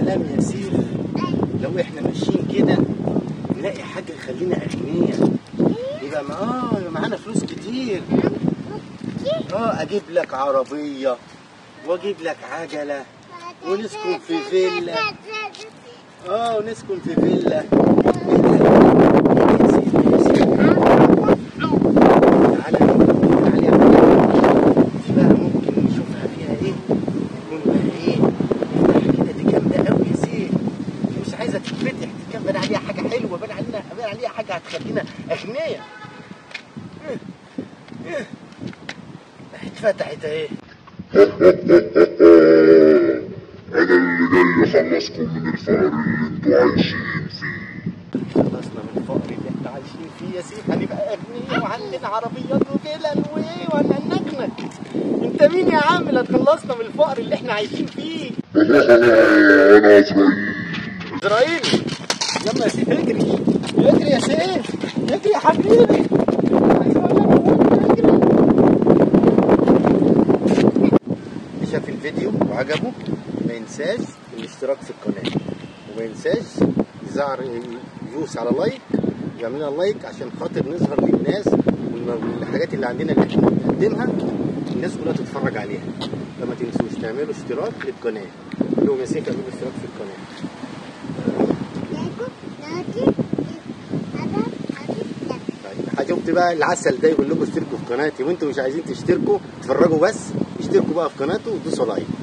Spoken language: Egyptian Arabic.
سلام يا سيف لو احنا ماشيين كده نلاقي حاجه يخلينا اغنياء يبقى ما اه يبقى معانا فلوس كتير اه اجيب لك عربيه واجيب لك عجله ونسكن في فيلا اه ونسكن في فيلا ايه ده؟ يا سيف يا سيف تعالى نقول عليها دي بقى ممكن نشوفها فيها ايه يكون بقى ايه نفتح كده دي جامده قوي يا سيف دي مش عايزه تتفتح دي كان بان عليها حاجه حلوه بان علينا بان عليها حاجه هتخلينا اغنياء إيه، إيه. اتفتحت اهي انا اللي جاي اخلصكم من الفقر اللي انتوا عايشين فيه خلصنا من الفقر اللي احنا عايشين فيه يا سيف هنبقى اغنياء وعندنا عربيات وفلل وايه وهننكنك انت مين يا عم اللي هتخلصنا من الفقر اللي احنا عايشين فيه انا اسرائيل اسرائيل يلا يا سيف اجري اجري يا سيف اجري يا حبيبي عايز أقول لك اجري. اللي شاف الفيديو وعجبه ما ينساش الاشتراك في القناة وما ينساش يزعر يدوس على لايك يعمل لنا لايك عشان خاطر نظهر للناس والم- والحاجات اللي عندنا اللي احنا بنقدمها الناس كلها تتفرج عليها فما تنسوش تعملوا اشتراك للقناة قول لهم يا سيف اعملوا اشتراك في القناة طيب حجبت بقى العسل ده يقول لكم اشتركوا في قناتي وانتوا مش عايزين تشتركوا تتفرجوا بس اشتركوا بقى في قناته ودوسوا لايك